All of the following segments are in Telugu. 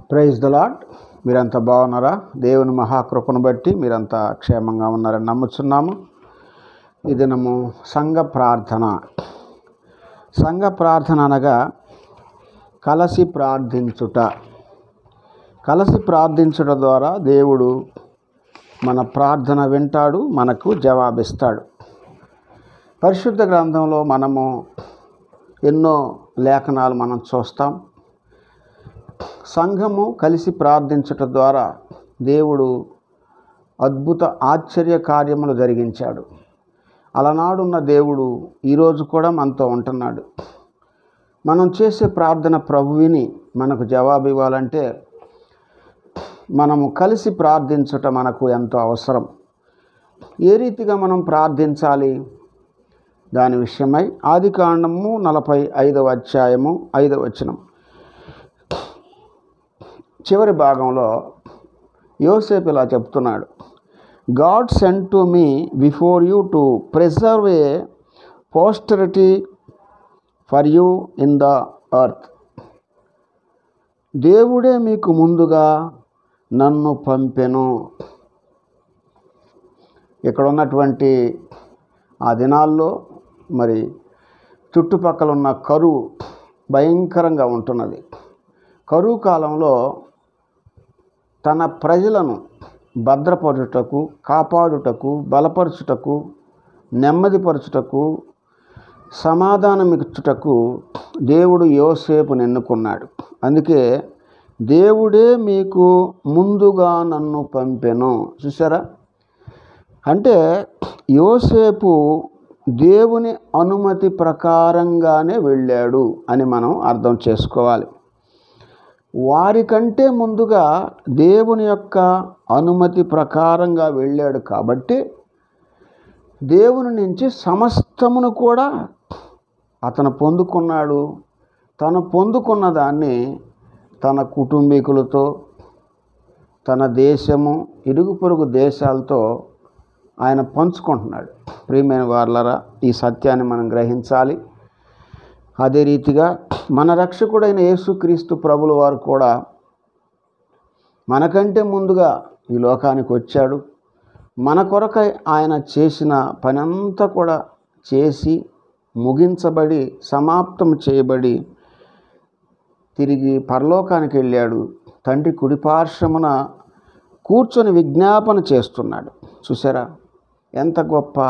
ప్రైజ్ ద లాడ్ మీరంతా బాగున్నారా దేవుని మహాకృపను బట్టి మీరంతా క్షేమంగా ఉన్నారని నమ్ముచున్నాము ఈ దినము సంఘ ప్రార్థన సంఘ ప్రార్థన అనగా కలసి ప్రార్థించుట కలసి ప్రార్థించుట ద్వారా దేవుడు మన ప్రార్థన వింటాడు మనకు జవాబిస్తాడు పరిశుద్ధ గ్రంథంలో మనము ఎన్నో లేఖనాలు మనం చూస్తాం సంఘము కలిసి ప్రార్థించుట ద్వారా దేవుడు అద్భుత ఆశ్చర్య కార్యములు జరిగించాడు అలనాడున్న దేవుడు ఈరోజు కూడా మనతో ఉంటున్నాడు మనం చేసే ప్రార్థన ప్రభువిని మనకు జవాబు ఇవ్వాలంటే మనము కలిసి ప్రార్థించుట మనకు ఎంతో అవసరం ఏ రీతిగా మనం ప్రార్థించాలి దాని విషయమై ఆది కాండము నలభై ఐదవ అధ్యాయము ఐదవ వచనం చివరి భాగంలో యోసేపు ఇలా చెప్తున్నాడు God sent to me before you to preserve a posterity for you in the earth దేవుడే మీకు ముందుగా నన్ను పంపెను ఇక్కడ ఉన్నటువంటి ఆ దినాల్లో మరి చుట్టుపక్కల ఉన్న కరువు భయంకరంగా ఉంటున్నది కరువు కాలంలో తన ప్రజలను భద్రపరుచుటకు కాపాడుటకు బలపరచుటకు నెమ్మదిపరచుటకు సమాధానమిచ్చుటకు దేవుడు యోసేపును ఎన్నుకున్నాడు అందుకే దేవుడే మీకు ముందుగా నన్ను పంపెను చూసారా అంటే యోసేపు దేవుని అనుమతి ప్రకారంగానే వెళ్ళాడు అని మనం అర్థం చేసుకోవాలి వారికంటే ముందుగా దేవుని యొక్క అనుమతి ప్రకారంగా వెళ్ళాడు కాబట్టి దేవుని నుంచి సమస్తమును కూడా అతను పొందుకున్నాడు తను పొందుకున్న దాన్ని తన కుటుంబీకులతో తన దేశము ఇరుగు పొరుగు దేశాలతో ఆయన పంచుకుంటున్నాడు ప్రియమైన వార్లరా ఈ సత్యాన్ని మనం గ్రహించాలి అదే రీతిగా మన రక్షకుడైన యేసుక్రీస్తు ప్రభుల వారు కూడా మనకంటే ముందుగా ఈ లోకానికి వచ్చాడు మన కొరకై ఆయన చేసిన పనంతా కూడా చేసి ముగించబడి సమాప్తం చేయబడి తిరిగి పరలోకానికి వెళ్ళాడు తండ్రి కుడిపార్శ్వమున కూర్చొని విజ్ఞాపన చేస్తున్నాడు చూసారా ఎంత గొప్ప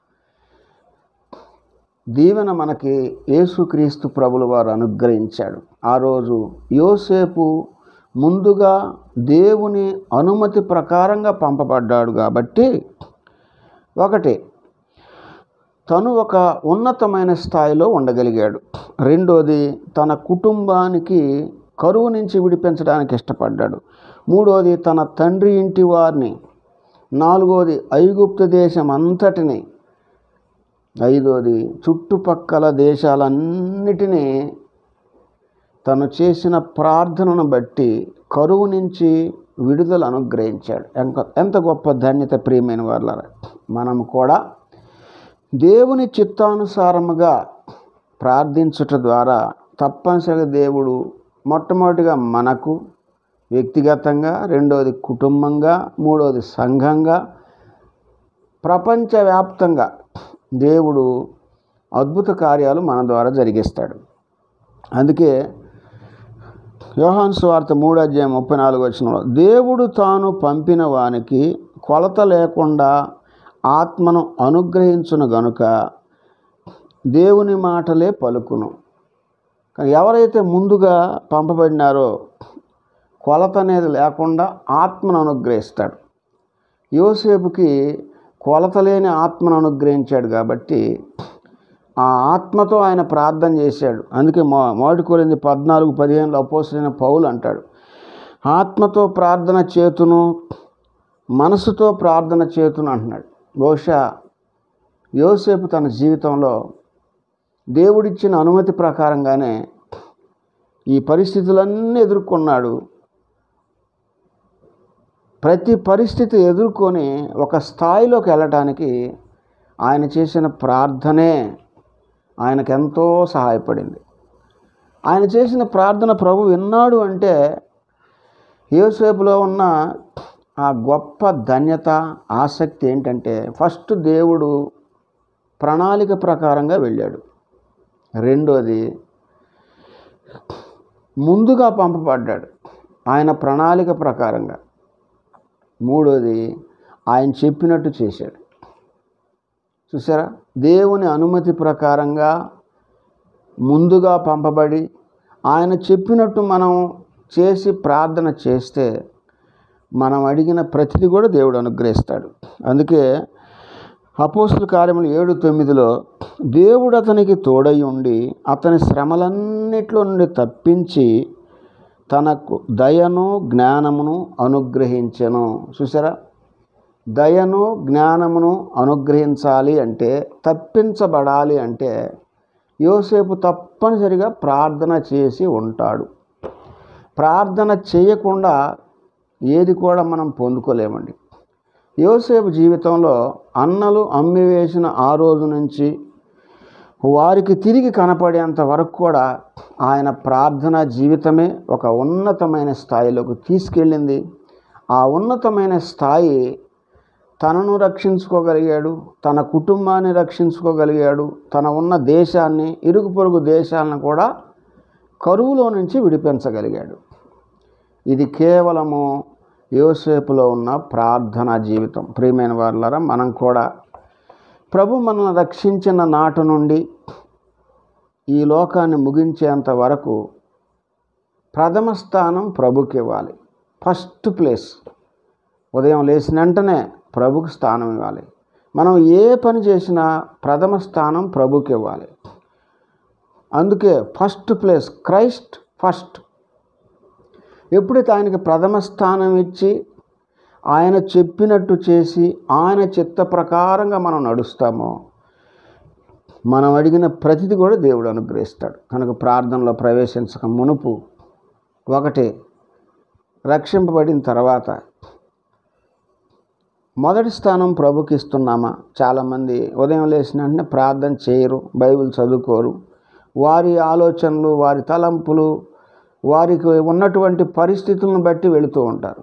దీవెన మనకి యేసుక్రీస్తు ప్రభుల వారు అనుగ్రహించాడు ఆ రోజు యోసేపు ముందుగా దేవుని అనుమతి ప్రకారంగా పంపబడ్డాడు కాబట్టి ఒకటి తను ఒక ఉన్నతమైన స్థాయిలో ఉండగలిగాడు రెండోది తన కుటుంబానికి కరువు నుంచి విడిపించడానికి ఇష్టపడ్డాడు మూడోది తన తండ్రి ఇంటి వారిని నాలుగోది ఐగుప్తు దేశం అంతటిని ఐదోది చుట్టుపక్కల దేశాలన్నిటినీ తను చేసిన ప్రార్థనను బట్టి కరువు నుంచి విడుదల అనుగ్రహించాడు ఎంత ఎంత గొప్ప ధన్యత ప్రియమైన వాళ్ళ మనం కూడా దేవుని చిత్తానుసారముగా ప్రార్థించుట ద్వారా తప్పనిసరిగా దేవుడు మొట్టమొదటిగా మనకు వ్యక్తిగతంగా రెండోది కుటుంబంగా మూడోది సంఘంగా ప్రపంచవ్యాప్తంగా దేవుడు అద్భుత కార్యాలు మన ద్వారా జరిగిస్తాడు అందుకే యోహాన్ స్వార్థ మూడు అధ్యాయం ముప్పై నాలుగు వచ్చిన దేవుడు తాను పంపిన వానికి కొలత లేకుండా ఆత్మను అనుగ్రహించును గనుక దేవుని మాటలే పలుకును కానీ ఎవరైతే ముందుగా పంపబడినారో కొలత అనేది లేకుండా ఆత్మను అనుగ్రహిస్తాడు యోసేపుకి కొలత లేని ఆత్మను అనుగ్రహించాడు కాబట్టి ఆ ఆత్మతో ఆయన ప్రార్థన చేశాడు అందుకే మొ మొదటి కోరింది పద్నాలుగు పదిహేనులో అపోసరైన పౌలు అంటాడు ఆత్మతో ప్రార్థన చేతును మనసుతో ప్రార్థన చేతును అంటున్నాడు బహుశా యోసేపు తన జీవితంలో దేవుడిచ్చిన అనుమతి ప్రకారంగానే ఈ పరిస్థితులన్నీ ఎదుర్కొన్నాడు ప్రతి పరిస్థితి ఎదుర్కొని ఒక స్థాయిలోకి వెళ్ళటానికి ఆయన చేసిన ప్రార్థనే ఆయనకు ఎంతో సహాయపడింది ఆయన చేసిన ప్రార్థన ప్రభు విన్నాడు అంటే యోసేపులో ఉన్న ఆ గొప్ప ధన్యత ఆసక్తి ఏంటంటే ఫస్ట్ దేవుడు ప్రణాళిక ప్రకారంగా వెళ్ళాడు రెండోది ముందుగా పంపబడ్డాడు ఆయన ప్రణాళిక ప్రకారంగా మూడోది ఆయన చెప్పినట్టు చేశాడు చూసారా దేవుని అనుమతి ప్రకారంగా ముందుగా పంపబడి ఆయన చెప్పినట్టు మనం చేసి ప్రార్థన చేస్తే మనం అడిగిన ప్రతిదీ కూడా దేవుడు అనుగ్రహిస్తాడు అందుకే అపోస్తుల కార్యములు ఏడు తొమ్మిదిలో దేవుడు అతనికి తోడై ఉండి అతని శ్రమలన్నిట్లో నుండి తప్పించి తనకు దయను జ్ఞానమును అనుగ్రహించెను చూసారా దయను జ్ఞానమును అనుగ్రహించాలి అంటే తప్పించబడాలి అంటే యోసేపు తప్పనిసరిగా ప్రార్థన చేసి ఉంటాడు ప్రార్థన చేయకుండా ఏది కూడా మనం పొందుకోలేమండి యోసేపు జీవితంలో అన్నలు అమ్మివేసిన ఆ రోజు నుంచి వారికి తిరిగి కనపడేంత వరకు కూడా ఆయన ప్రార్థన జీవితమే ఒక ఉన్నతమైన స్థాయిలోకి తీసుకెళ్ళింది ఆ ఉన్నతమైన స్థాయి తనను రక్షించుకోగలిగాడు తన కుటుంబాన్ని రక్షించుకోగలిగాడు తన ఉన్న దేశాన్ని ఇరుగు పొరుగు దేశాలను కూడా కరువులో నుంచి విడిపించగలిగాడు ఇది కేవలము యోసేపులో ఉన్న ప్రార్థనా జీవితం ప్రియమైన వాళ్ళరా మనం కూడా ప్రభు మనల్ని రక్షించిన నాటి నుండి ఈ లోకాన్ని ముగించేంత వరకు ప్రథమ స్థానం ప్రభుకి ఇవ్వాలి ఫస్ట్ ప్లేస్ ఉదయం లేచిన వెంటనే ప్రభుకి స్థానం ఇవ్వాలి మనం ఏ పని చేసినా ప్రథమ స్థానం ప్రభుకి ఇవ్వాలి అందుకే ఫస్ట్ ప్లేస్ క్రైస్ట్ ఫస్ట్ ఎప్పుడైతే ఆయనకి ప్రథమ స్థానం ఇచ్చి ఆయన చెప్పినట్టు చేసి ఆయన చిత్త ప్రకారంగా మనం నడుస్తామో మనం అడిగిన ప్రతిది కూడా దేవుడు అనుగ్రహిస్తాడు కనుక ప్రార్థనలో ప్రవేశించక మునుపు ఒకటి రక్షింపబడిన తర్వాత మొదటి స్థానం ప్రభుకి ఇస్తున్నామా చాలామంది ఉదయం లేచిన వెంటనే ప్రార్థన చేయరు బైబిల్ చదువుకోరు వారి ఆలోచనలు వారి తలంపులు వారికి ఉన్నటువంటి పరిస్థితులను బట్టి వెళుతూ ఉంటారు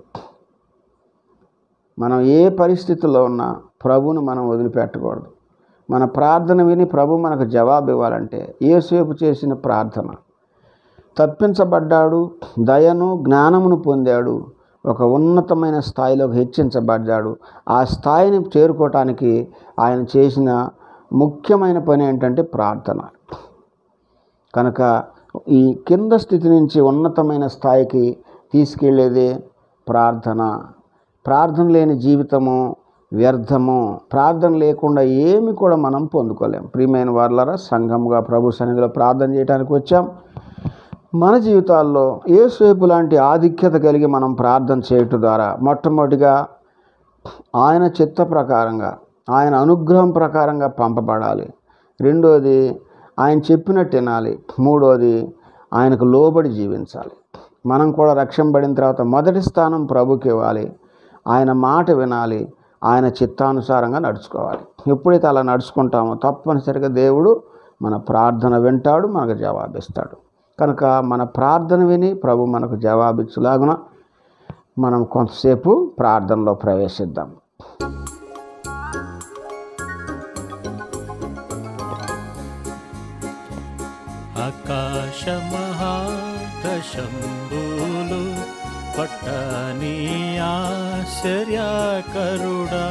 మనం ఏ పరిస్థితుల్లో ఉన్నా ప్రభువును మనం వదిలిపెట్టకూడదు మన ప్రార్థన విని ప్రభు మనకు జవాబు ఇవ్వాలంటే ఏసేపు చేసిన ప్రార్థన తప్పించబడ్డాడు దయను జ్ఞానమును పొందాడు ఒక ఉన్నతమైన స్థాయిలోకి హెచ్చించబడ్డాడు ఆ స్థాయిని చేరుకోవటానికి ఆయన చేసిన ముఖ్యమైన పని ఏంటంటే ప్రార్థన కనుక ఈ కింద స్థితి నుంచి ఉన్నతమైన స్థాయికి తీసుకెళ్ళేదే ప్రార్థన ప్రార్థన లేని జీవితము వ్యర్థము ప్రార్థన లేకుండా ఏమి కూడా మనం పొందుకోలేం ప్రియమైన వాళ్ళరా సంఘముగా ప్రభు సన్నిధిలో ప్రార్థన చేయడానికి వచ్చాం మన జీవితాల్లో ఏసేపు లాంటి ఆధిక్యత కలిగి మనం ప్రార్థన చేయటం ద్వారా మొట్టమొదటిగా ఆయన చిత్త ప్రకారంగా ఆయన అనుగ్రహం ప్రకారంగా పంపబడాలి రెండోది ఆయన చెప్పినట్టు వినాలి మూడోది ఆయనకు లోబడి జీవించాలి మనం కూడా రక్షింపబడిన తర్వాత మొదటి స్థానం ప్రభుకి ఇవ్వాలి ఆయన మాట వినాలి ఆయన చిత్తానుసారంగా నడుచుకోవాలి ఎప్పుడైతే అలా నడుచుకుంటామో తప్పనిసరిగా దేవుడు మన ప్రార్థన వింటాడు మనకు జవాబిస్తాడు కనుక మన ప్రార్థన విని ప్రభు మనకు జవాబిచ్చులాగున మనం కొంతసేపు ప్రార్థనలో ప్రవేశిద్దాం ఆకాశమహాకశంబులు పట్టని ఆశ్చర్యకరుడా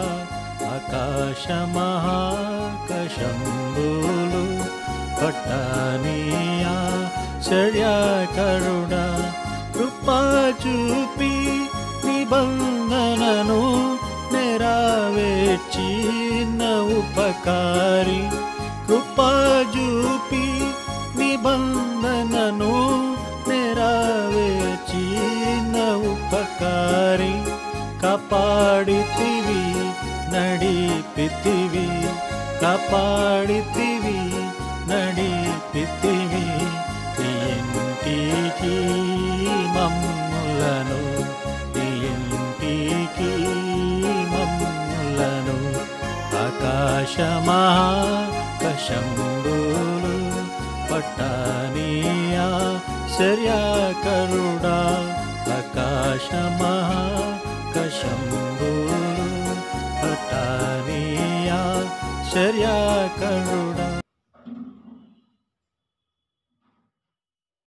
ఆకాశమహాకశంబులు పట్టని ఆశ్చర్యకరుడా కృపా చూపి నిబంధనను నెరవేర్చిన ఉపకారి కృపా చూపి నిబంధనను నెరవేర్చిన ఉపకారి కాపాడితివి నడిపితివి కాపాడితివి నడిపితివి నీ ఇంటికి మమ్ములను నీ ఇంటికి మమ్ములను ఆకాశమాకశంబులు పట్టనీయా శర్యాకరుడా ఆకాశమహాకశంబులు పటానియా శర్యాకరుడా